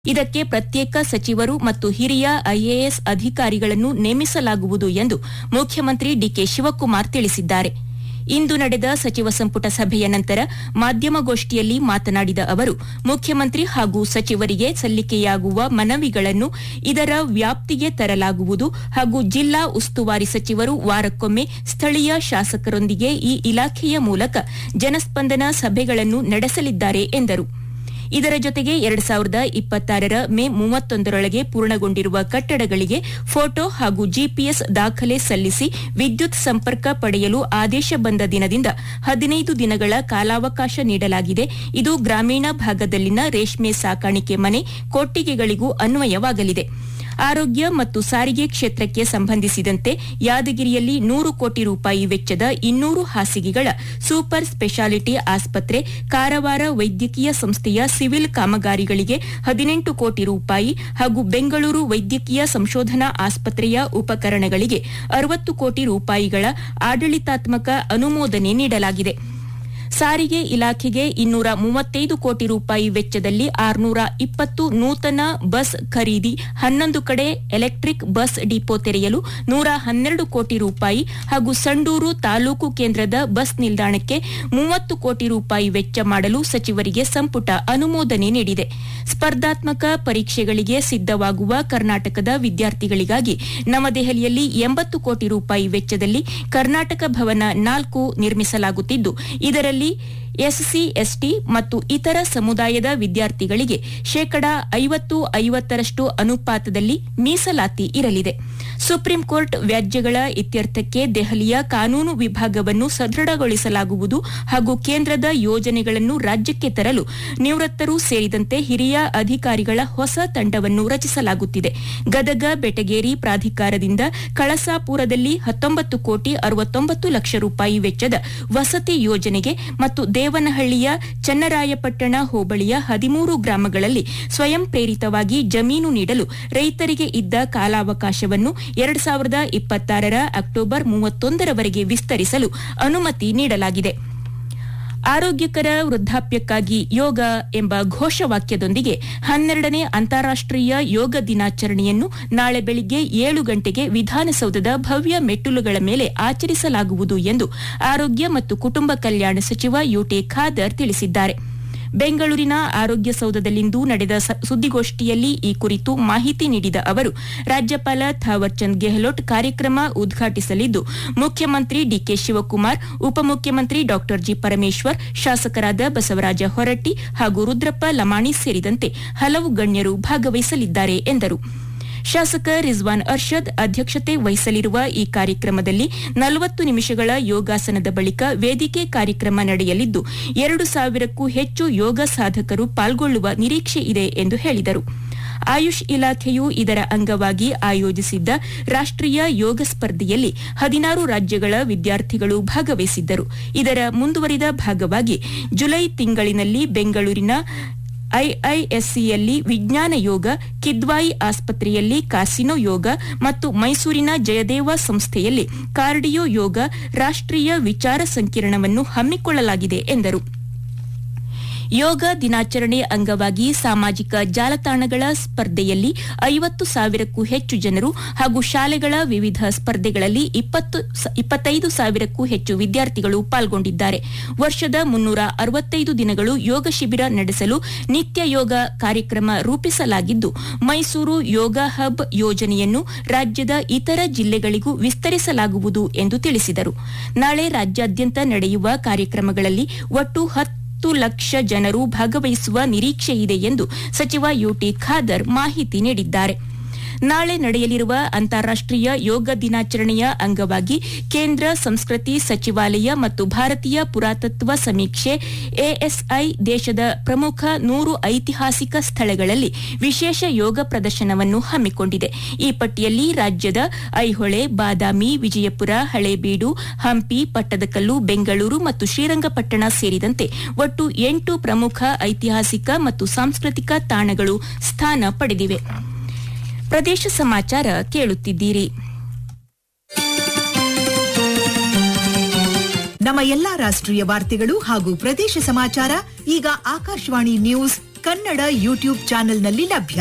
ಇದಕ್ಕೆ ಪ್ರತ್ಯೇಕ ಸಚಿವರು ಮತ್ತು ಹಿರಿಯ ಐಎಎಸ್ ಅಧಿಕಾರಿಗಳನ್ನು ನೇಮಿಸಲಾಗುವುದು ಎಂದು ಮುಖ್ಯಮಂತ್ರಿ ಡಿಕೆ ಶಿವಕುಮಾರ್ ತಿಳಿಸಿದ್ದಾರೆ ಇಂದು ನಡೆದ ಸಚಿವ ಸಂಪುಟ ಸಭೆಯ ನಂತರ ಮಾಧ್ಯಮಗೋಷ್ಠಿಯಲ್ಲಿ ಮಾತನಾಡಿದ ಅವರು ಮುಖ್ಯಮಂತ್ರಿ ಹಾಗೂ ಸಚಿವರಿಗೆ ಸಲ್ಲಿಕೆಯಾಗುವ ಮನವಿಗಳನ್ನು ಇದರ ವ್ಯಾಪ್ತಿಗೆ ತರಲಾಗುವುದು ಹಾಗೂ ಜಿಲ್ಲಾ ಉಸ್ತುವಾರಿ ಸಚಿವರು ವಾರಕ್ಕೊಮ್ಮೆ ಸ್ಥಳೀಯ ಶಾಸಕರೊಂದಿಗೆ ಈ ಇಲಾಖೆಯ ಮೂಲಕ ಜನಸ್ಪಂದನ ಸಭೆಗಳನ್ನು ನಡೆಸಲಿದ್ದಾರೆ ಎಂದರು ಇದರ ಜೊತೆಗೆ ಎರಡ್ ಸಾವಿರದ ಇಪ್ಪತ್ತಾರರ ಮೇ ಮೂವತ್ತೊಂದರೊಳಗೆ ಪೂರ್ಣಗೊಂಡಿರುವ ಕಟ್ಟಡಗಳಿಗೆ ಫೋಟೋ ಹಾಗೂ ಜಿಪಿಎಸ್ ದಾಖಲೆ ಸಲ್ಲಿಸಿ ವಿದ್ಯುತ್ ಸಂಪರ್ಕ ಪಡೆಯಲು ಆದೇಶ ಬಂದ ದಿನದಿಂದ ಹದಿನೈದು ದಿನಗಳ ಕಾಲಾವಕಾಶ ನೀಡಲಾಗಿದೆ ಇದು ಗ್ರಾಮೀಣ ಭಾಗದಲ್ಲಿನ ರೇಷ್ಮೆ ಸಾಕಾಣಿಕೆ ಮನೆ ಕೊಟ್ಟಿಗೆಗಳಿಗೂ ಅನ್ವಯವಾಗಲಿದೆ ಆರೋಗ್ಯ ಮತ್ತು ಸಾರಿಗೆ ಕ್ಷೇತ್ರಕ್ಕೆ ಸಂಬಂಧಿಸಿದಂತೆ ಯಾದಗಿರಿಯಲ್ಲಿ ನೂರು ಕೋಟಿ ರೂಪಾಯಿ ವೆಚ್ಚದ ಇನ್ನೂರು ಹಾಸಿಗೆಗಳ ಸೂಪರ್ ಸ್ಪೆಷಾಲಿಟಿ ಆಸ್ಪತ್ರೆ ಕಾರವಾರ ವೈದ್ಯಕೀಯ ಸಂಸ್ಥೆಯ ಸಿವಿಲ್ ಕಾಮಗಾರಿಗಳಿಗೆ ಹದಿನೆಂಟು ಕೋಟಿ ರೂಪಾಯಿ ಹಾಗೂ ಬೆಂಗಳೂರು ವೈದ್ಯಕೀಯ ಸಂಶೋಧನಾ ಆಸ್ಪತ್ರೆಯ ಉಪಕರಣಗಳಿಗೆ ಅರವತ್ತು ಕೋಟಿ ರೂಪಾಯಿಗಳ ಆಡಳಿತಾತ್ಮಕ ಅನುಮೋದನೆ ನೀಡಲಾಗಿದೆ ಸಾರಿಗೆ ಇಲಾಖೆಗೆ ಇನ್ನೂರ ಮೂವತ್ತೈದು ಕೋಟಿ ರೂಪಾಯಿ ವೆಚ್ಚದಲ್ಲಿ ಆರುನೂರ ಇಪ್ಪತ್ತು ನೂತನ ಬಸ್ ಖರೀದಿ ಹನ್ನೊಂದು ಕಡೆ ಎಲೆಕ್ಟ್ರಿಕ್ ಬಸ್ ಡಿಪೋ ತೆರೆಯಲು ನೂರ ಹನ್ನೆರಡು ಕೋಟಿ ರೂಪಾಯಿ ಹಾಗೂ ಸಂಡೂರು ತಾಲೂಕು ಕೇಂದ್ರದ ಬಸ್ ನಿಲ್ದಾಣಕ್ಕೆ ಮೂವತ್ತು ಕೋಟಿ ರೂಪಾಯಿ ವೆಚ್ಚ ಮಾಡಲು ಸಚಿವರಿಗೆ ಸಂಪುಟ ಅನುಮೋದನೆ ನೀಡಿದೆ ಸ್ಪರ್ಧಾತ್ಮಕ ಪರೀಕ್ಷೆಗಳಿಗೆ ಸಿದ್ದವಾಗುವ ಕರ್ನಾಟಕದ ವಿದ್ಯಾರ್ಥಿಗಳಿಗಾಗಿ ನವದೆಹಲಿಯಲ್ಲಿ ಎಂಬತ್ತು ಕೋಟಿ ರೂಪಾಯಿ ವೆಚ್ಚದಲ್ಲಿ ಕರ್ನಾಟಕ ಭವನ ನಾಲ್ಕು ನಿರ್ಮಿಸಲಾಗುತ್ತಿದ್ದು ಇದರಲ್ಲಿ ಎಸ್ಸಿ ಎಸ್ಟಿ ಮತ್ತು ಇತರ ಸಮುದಾಯದ ವಿದ್ಯಾರ್ಥಿಗಳಿಗೆ ಶೇಕಡಾ ಐವತ್ತು ಐವತ್ತರಷ್ಟು ಅನುಪಾತದಲ್ಲಿ ಮೀಸಲಾತಿ ಇರಲಿದೆ ಸುಪ್ರೀಂ ಕೋರ್ಟ್ ವ್ಯಾಜ್ಯಗಳ ಇತ್ಯರ್ಥಕ್ಕೆ ದೆಹಲಿಯ ಕಾನೂನು ವಿಭಾಗವನ್ನು ಸದೃಢಗೊಳಿಸಲಾಗುವುದು ಹಾಗೂ ಕೇಂದ್ರದ ಯೋಜನೆಗಳನ್ನು ರಾಜ್ಯಕ್ಕೆ ತರಲು ನಿವೃತ್ತರು ಸೇರಿದಂತೆ ಹಿರಿಯ ಅಧಿಕಾರಿಗಳ ಹೊಸ ತಂಡವನ್ನು ರಚಿಸಲಾಗುತ್ತಿದೆ ಗದಗ ಬೆಟಗೇರಿ ಪ್ರಾಧಿಕಾರದಿಂದ ಕಳಸಾಪುರದಲ್ಲಿ ಹತ್ತೊಂಬತ್ತು ಕೋಟಿ ಅರವತ್ತೊಂಬತ್ತು ಲಕ್ಷ ರೂಪಾಯಿ ವೆಚ್ಚದ ವಸತಿ ಯೋಜನೆಗೆ ಮತ್ತು ದೇವನಹಳ್ಳಿಯ ಚನ್ನರಾಯಪಟ್ಟಣ ಹೋಬಳಿಯ ಹದಿಮೂರು ಗ್ರಾಮಗಳಲ್ಲಿ ಸ್ವಯಂ ಪ್ರೇರಿತವಾಗಿ ಜಮೀನು ನೀಡಲು ರೈತರಿಗೆ ಇದ್ದ ಕಾಲಾವಕಾಶವನ್ನು ಎರಡು ಸಾವಿರದ ಇಪ್ಪತ್ತಾರರ ಅಕ್ಟೋಬರ್ ಮೂವತ್ತೊಂದರವರೆಗೆ ವಿಸ್ತರಿಸಲು ಅನುಮತಿ ನೀಡಲಾಗಿದೆ ಆರೋಗ್ಯಕರ ವೃದ್ಧಾಪ್ಯಕ್ಕಾಗಿ ಯೋಗ ಎಂಬ ಘೋಷವಾಕ್ಯದೊಂದಿಗೆ ಹನ್ನೆರಡನೇ ಅಂತಾರಾಷ್ಟೀಯ ಯೋಗ ದಿನಾಚರಣೆಯನ್ನು ನಾಳೆ ಬೆಳಿಗ್ಗೆ ಏಳು ಗಂಟೆಗೆ ವಿಧಾನಸೌಧದ ಭವ್ಯ ಮೆಟ್ಟಿಲುಗಳ ಮೇಲೆ ಆಚರಿಸಲಾಗುವುದು ಎಂದು ಆರೋಗ್ಯ ಮತ್ತು ಕುಟುಂಬ ಕಲ್ಯಾಣ ಸಚಿವ ಯುಟಿ ಖಾದರ್ ತಿಳಿಸಿದ್ದಾರೆ ಬೆಂಗಳೂರಿನ ಆರೋಗ್ಯ ಸೌಧದಲ್ಲಿಂದು ನಡೆದ ಸುದ್ದಿಗೋಷ್ಠಿಯಲ್ಲಿ ಈ ಕುರಿತು ಮಾಹಿತಿ ನೀಡಿದ ಅವರು ರಾಜ್ಯಪಾಲ ಥಾವರ್ಚಂದ್ ಗೆಹ್ಲೋಟ್ ಕಾರ್ಯಕ್ರಮ ಉದ್ಘಾಟಿಸಲಿದ್ದು ಮುಖ್ಯಮಂತ್ರಿ ಡಿಕೆ ಶಿವಕುಮಾರ್ ಉಪಮುಖ್ಯಮಂತ್ರಿ ಡಾ ಜಿ ಪರಮೇಶ್ವರ್ ಶಾಸಕರಾದ ಬಸವರಾಜ ಹೊರಟ್ಟಿ ಹಾಗೂ ರುದ್ರಪ್ಪ ಲಮಾಣಿ ಸೇರಿದಂತೆ ಹಲವು ಗಣ್ಯರು ಭಾಗವಹಿಸಲಿದ್ದಾರೆ ಎಂದರು ಶಾಸಕ ರಿಜ್ವಾನ್ ಅರ್ಷದ್ ಅಧ್ಯಕ್ಷತೆ ವಹಿಸಲಿರುವ ಈ ಕಾರ್ಯಕ್ರಮದಲ್ಲಿ ನಲವತ್ತು ನಿಮಿಷಗಳ ಯೋಗಾಸನದ ಬಳಿಕ ವೇದಿಕೆ ಕಾರ್ಯಕ್ರಮ ನಡೆಯಲಿದ್ದು ಎರಡು ಸಾವಿರಕ್ಕೂ ಹೆಚ್ಚು ಯೋಗ ಸಾಧಕರು ಪಾಲ್ಗೊಳ್ಳುವ ನಿರೀಕ್ಷೆ ಇದೆ ಎಂದು ಹೇಳಿದರು ಆಯುಷ್ ಇಲಾಖೆಯು ಇದರ ಅಂಗವಾಗಿ ಆಯೋಜಿಸಿದ್ದ ರಾಷ್ಟೀಯ ಯೋಗ ಸ್ಪರ್ಧೆಯಲ್ಲಿ ಹದಿನಾರು ರಾಜ್ಯಗಳ ವಿದ್ಯಾರ್ಥಿಗಳು ಭಾಗವಹಿಸಿದ್ದರು ಇದರ ಮುಂದುವರಿದ ಭಾಗವಾಗಿ ಜುಲೈ ತಿಂಗಳಿನಲ್ಲಿ ಬೆಂಗಳೂರಿನ ಐಐಎಸ್ಸಿಯಲ್ಲಿ ವಿಜ್ಞಾನ ಯೋಗ ಕಿದ್ವಾಯಿ ಆಸ್ಪತ್ರೆಯಲ್ಲಿ ಕಾಸಿನೋ ಯೋಗ ಮತ್ತು ಮೈಸೂರಿನ ಜಯದೇವ ಸಂಸ್ಥೆಯಲ್ಲಿ ಕಾರ್ಡಿಯೋ ಯೋಗ ರಾಷ್ಟೀಯ ವಿಚಾರ ಸಂಕಿರಣವನ್ನು ಹಮ್ಮಿಕೊಳ್ಳಲಾಗಿದೆ ಎಂದರು ಯೋಗ ದಿನಾಚರಣೆ ಅಂಗವಾಗಿ ಸಾಮಾಜಿಕ ಜಾಲತಾಣಗಳ ಸ್ಪರ್ಧೆಯಲ್ಲಿ ಐವತ್ತು ಸಾವಿರಕ್ಕೂ ಹೆಚ್ಚು ಜನರು ಹಾಗೂ ಶಾಲೆಗಳ ವಿವಿಧ ಸ್ಪರ್ಧೆಗಳಲ್ಲಿ ಇಪ್ಪತ್ತೈದು ಸಾವಿರಕ್ಕೂ ಹೆಚ್ಚು ವಿದ್ಯಾರ್ಥಿಗಳು ಪಾಲ್ಗೊಂಡಿದ್ದಾರೆ ವರ್ಷದ ಮುನ್ನೂರ ಅರವತ್ತೈದು ದಿನಗಳು ಯೋಗ ಶಿಬಿರ ನಡೆಸಲು ನಿತ್ಯ ಯೋಗ ಕಾರ್ಯಕ್ರಮ ರೂಪಿಸಲಾಗಿದ್ದು ಮೈಸೂರು ಯೋಗ ಹಬ್ ಯೋಜನೆಯನ್ನು ರಾಜ್ಯದ ಇತರ ಜಿಲ್ಲೆಗಳಿಗೂ ವಿಸ್ತರಿಸಲಾಗುವುದು ಎಂದು ತಿಳಿಸಿದರು ನಾಳೆ ರಾಜ್ಯಾದ್ಯಂತ ನಡೆಯುವ ಕಾರ್ಯಕ್ರಮಗಳಲ್ಲಿ ಒಟ್ಟು ಹತ್ತು ಲಕ್ಷ ಜನರು ಭಾಗವಹಿಸುವ ನಿರೀಕ್ಷೆಯಿದೆ ಎಂದು ಸಚಿವ ಯುಟಿ ಖಾದರ್ ಮಾಹಿತಿ ನೀಡಿದ್ದಾರೆ ನಾಳೆ ನಡೆಯಲಿರುವ ಅಂತಾರಾಷ್ಟೀಯ ಯೋಗ ದಿನಾಚರಣೆಯ ಅಂಗವಾಗಿ ಕೇಂದ್ರ ಸಂಸ್ಕೃತಿ ಸಚಿವಾಲಯ ಮತ್ತು ಭಾರತೀಯ ಪುರಾತತ್ವ ಸಮೀಕ್ಷೆ ಎಎಸ್ಐ ದೇಶದ ಪ್ರಮುಖ ನೂರು ಐತಿಹಾಸಿಕ ಸ್ಥಳಗಳಲ್ಲಿ ವಿಶೇಷ ಯೋಗ ಪ್ರದರ್ಶನವನ್ನು ಹಮ್ಮಿಕೊಂಡಿದೆ ಈ ಪಟ್ಟಿಯಲ್ಲಿ ರಾಜ್ಯದ ಐಹೊಳೆ ಬಾದಾಮಿ ವಿಜಯಪುರ ಹಳೇಬೀಡು ಹಂಪಿ ಪಟ್ಟದಕಲ್ಲು ಬೆಂಗಳೂರು ಮತ್ತು ಶ್ರೀರಂಗಪಟ್ಟಣ ಸೇರಿದಂತೆ ಒಟ್ಟು ಎಂಟು ಪ್ರಮುಖ ಐತಿಹಾಸಿಕ ಮತ್ತು ಸಾಂಸ್ಕೃತಿಕ ತಾಣಗಳು ಸ್ಥಾನ ಪಡೆದಿವೆ ಪ್ರದೇಶ ಸಮಾಚಾರ ಕೇಳುತ್ತಿದ್ದೀರಿ ನಮ್ಮ ಎಲ್ಲಾ ರಾಷ್ಟ್ರೀಯ ವಾರ್ತೆಗಳು ಹಾಗೂ ಪ್ರದೇಶ ಸಮಾಚಾರ ಈಗ ಆಕಾಶವಾಣಿ ನ್ಯೂಸ್ ಕನ್ನಡ ಯೂಟ್ಯೂಬ್ ಚಾನೆಲ್ನಲ್ಲಿ ಲಭ್ಯ